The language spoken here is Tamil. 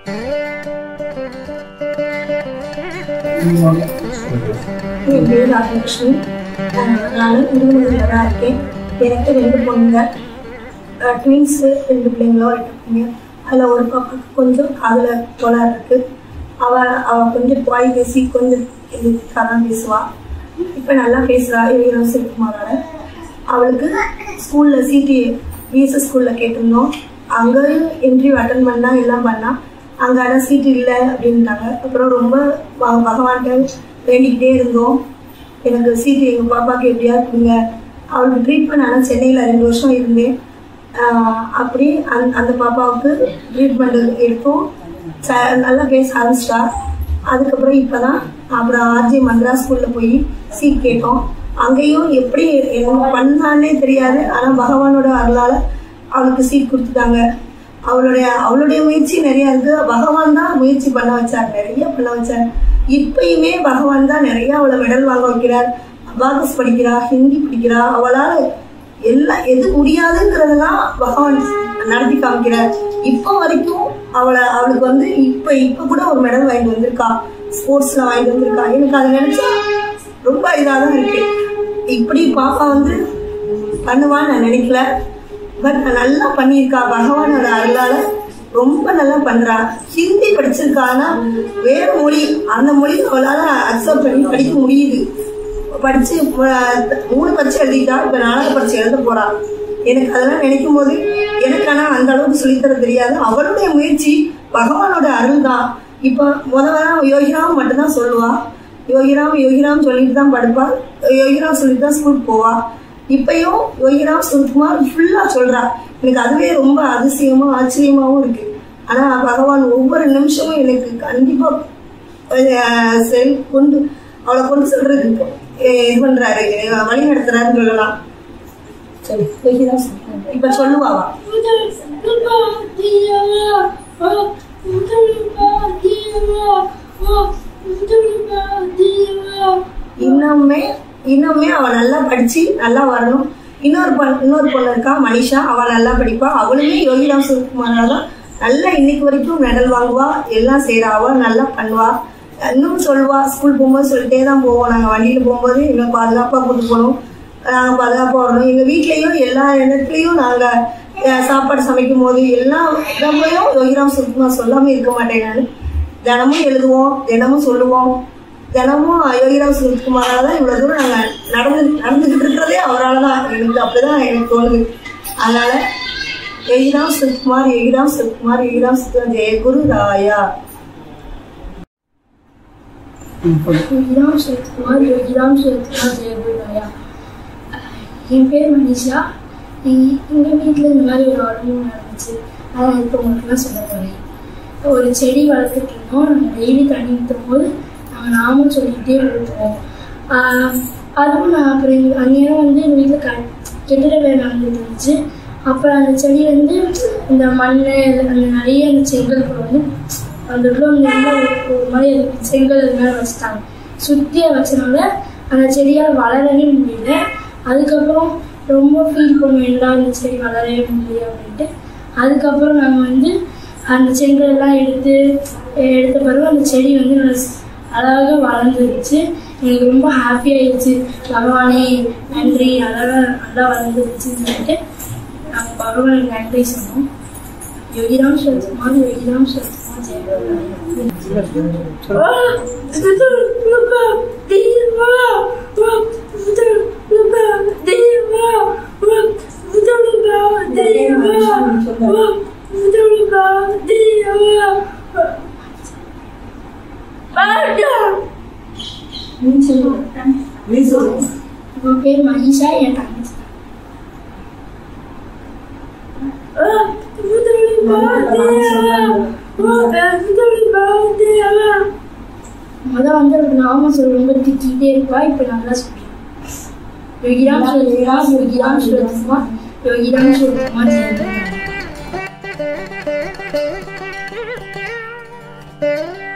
என் பேர் ராஜலட்சுமி அஹ் நான் திருவண்ணாமலை இருக்கேன் எனக்கு ரெண்டு பொண்ணுங்க ட்வின்ஸு ரெண்டு பிள்ளைங்களும் ரெண்டு பிள்ளைங்க அதில் ஒரு பாப்பாக்கு கொஞ்சம் காதில் கோளாறு இருக்குது அவள் அவள் கொஞ்சம் வாய் பேசி கொஞ்சம் கதான் பேசுவாள் இப்போ நல்லா பேசுகிறா இவங்க சிவகுமாரோட அவளுக்கு ஸ்கூலில் சிடி பிஎஸ்எஸ் ஸ்கூலில் கேட்டிருந்தோம் அங்கேயும் இன்டர்வியூ அட்டன் பண்ணா எல்லாம் பண்ணா அங்கே ஆனால் சீட்டு இல்லை அப்படின்ட்டாங்க அப்புறம் ரொம்ப ப- பகவான்கிட்ட வேண்டிக்கிட்டே இருந்தோம் எனக்கு சீட்டு எங்கள் பாப்பாவுக்கு எப்படியா கொடுங்க அவளுக்கு ட்ரீட்மெண்ட் ஆனால் சென்னையில் ரெண்டு வருஷம் இருந்தேன் ஆஹ் அப்படி அந் அந்த பாப்பாவுக்கு ட்ரீட்மெண்ட் எடுத்தோம் ச நல்லா பேச ஆரம்பிச்சிட்டா அதுக்கப்புறம் இப்போ தான் அப்புறம் ஆர்ஜி மந்த்ரா ஸ்கூலில் போய் சீட் கேட்டோம் அங்கேயும் எப்படி என்ன பண்ணான்னே தெரியாது ஆனால் பகவானோட அருளால் அவளுக்கு சீட் கொடுத்துட்டாங்க அவளுடைய அவளுடைய முயற்சி நிறைய இருக்கு பகவான் தான் முயற்சி பண்ண வச்சார் நிறைய பண்ண வச்சார் இப்பயுமே பகவான் தான் நிறைய அவளை மெடல் வாங்க வைக்கிறார் அபாகஸ் படிக்கிறா ஹிந்தி படிக்கிறா அவளால் எல்லாம் எது முடியாதுங்கிறதெல்லாம் பகவான் நடத்தி காமிக்கிறார் இப்போ வரைக்கும் அவளை அவளுக்கு வந்து இப்போ இப்போ கூட ஒரு மெடல் வாங்கிட்டு வந்திருக்கா ஸ்போர்ட்ஸ்ல வாங்கிட்டு வந்திருக்கா எனக்கு அதை நினைச்சா ரொம்ப இதாக தான் இருக்கு இப்படி பாப்பா வந்து பண்ணுவான்னு நான் நினைக்கல பட் நல்லா பண்ணியிருக்கா பகவானோட அருளால ரொம்ப நல்லா பண்றா ஹிந்தி படிச்சிருக்கானா வேற மொழி அந்த மொழி அவளால அக்செப்ட் பண்ணி படிக்க முடியுது படிச்சு அஹ், மூணு பரிச்சை எழுதிட்டா இப்ப நாலாவது பரிச்சை எழுத போறா எனக்கு அதெல்லாம் நினைக்கும் போது எனக்கு ஆனா அந்த அளவுக்கு சொல்லித்தர தெரியாது அவளுடைய முயற்சி பகவானோட அருள் தான் இப்போ முதல்ல யோகிராம் மட்டும்தான் சொல்லுவா யோகிராம் யோகிராம் சொல்லிட்டு தான் படுப்பா யோகிராம் சொல்லிட்டு தான் ஸ்கூலுக்கு போவா இப்பயும் யோகிராம் சுகுமார் ஃபுல்லா சொல்றா எனக்கு அதுவே ரொம்ப அதிசயமா ஆச்சரியமாவும் இருக்கு ஆனா பகவான் ஒவ்வொரு நிமிஷமும் எனக்கு கண்டிப்பா அஹ், சரி கொண்டு அவளை கொண்டு சொல்றதுக்கு அஹ், இது பண்றாரு என்னை வழி நடத்துறாருன்னு சொல்லலாம் சரி யோகிராம் சொல்லு. இப்ப சொல்லுவாவா இன்னுமே இன்னுமே அவ நல்லா படிச்சு நல்லா வரணும் இன்னொரு பொண்ணு இன்னொரு பொண்ணு இருக்கா மனிஷா அவ நல்லா படிப்பா அவளுமே யோகிராம் சிவகுமாரா தான் நல்லா இன்னைக்கு வரைக்கும் மெடல் வாங்குவா எல்லாம் செய்றா அவ நல்லா பண்ணுவா இன்னும் சொல்லுவா ஸ்கூல் போகும்போது சொல்லிட்டே தான் போவோம் நாங்கள் வண்டியில் போகும்போது எங்களை பாதுகாப்பாக கூட்டு போகணும் நாங்கள் பாதுகாப்பாக வரணும் எங்கள் வீட்லேயும் எல்லா இடத்துலையும் நாங்கள் சாப்பாடு சமைக்கும் போது எல்லா இடமுறையும் யோகிராம் சிவகுமார் சொல்லாமல் இருக்க மாட்டேன் நான் தினமும் எழுதுவோம் தினமும் சொல்லுவோம் தினமும் யோகிராம் சுரத்குமாரால தான் இவ்வளோ தூரம் நாங்கள் நடந்து நடந்துக்கிட்டு இருக்கிறதே அவரால் தான் எனக்கு அப்படிதான் எனக்கு தோணுது அதனால யோகிராம் சுரத்குமார் யோகிராம் சுரத்குமார் யோகிராம் சுரத்குமார் ஜெயகுரு ராயா யோகிராம் சரத்குமார் யோகிராம் சரத்குமார் ஜெயபுராயா என் பேர் மனிஷா எங்கள் வீட்டில் இந்த மாதிரி ஒரு அனுபவம் நடந்துச்சு அதான் இப்போ உங்களுக்கு தான் சொல்ல போகிறேன் ஒரு செடி வளர்த்துட்டு இருந்தோம் நாங்கள் டெய்லி தண்ணி ஊற்றும் போது நாங்கள் நாமும் சொல்லிக்கிட்டே ஊற்றுவோம் அதுவும் நான் அப்புறம் எங்கள் அந்நேரம் வந்து எங்கள் வீட்டில் க கெட்டிட வேலை நடந்துட்டு இருந்துச்சு அப்புறம் அந்த செடி வந்து இந்த மண் அந்த நிறைய அந்த செங்கல் கூட வந்து அந்த உள்ள வந்து ரொம்ப ஒரு- ஒரு மாதிரி அது செங்கல் அது மேலே வச்சுட்டாங்க சுற்றிய வச்சனால அந்த செடியால் வளரவே முடியல அதுக்கப்புறம் ரொம்ப ஃபீல் பண்ணுவோம் என்னடா இந்த செடி வளரவே முடியல அப்படின்ட்டு அதுக்கப்புறம் நாங்கள் வந்து அந்த செங்கல் எல்லாம் எடுத்து எடுத்த பிறகு அந்த செடி வந்து நல்லா ஸ்- அழகாக வளர்ந்துருச்சு எனக்கு ரொம்ப ஹாப்பி ஆயிடுச்சு பகவானே நன்றி அழகாக நல்லா வளர்ந்துருச்சுன்னு சொல்லிட்டு நாங்கள் பகவானுக்கு நன்றி சொன்னோம் யோகிராம் சரத்குமார் யோகிராம் சரத்குமார் ஜெயபுராயா உங்க பேர் மனிஷா என் தங்கச்சி முத வந்து அவளுக்கு நாம சொல்ல ரொம்ப திட்டிகிட்டே இருப்பா இப்ப நல்லா சொல்றேன் யோகிராம் சொல்லுமா யோகிராம் சொல்லுமா யோகிராம் சொல்லுமா ஜெயபுராயா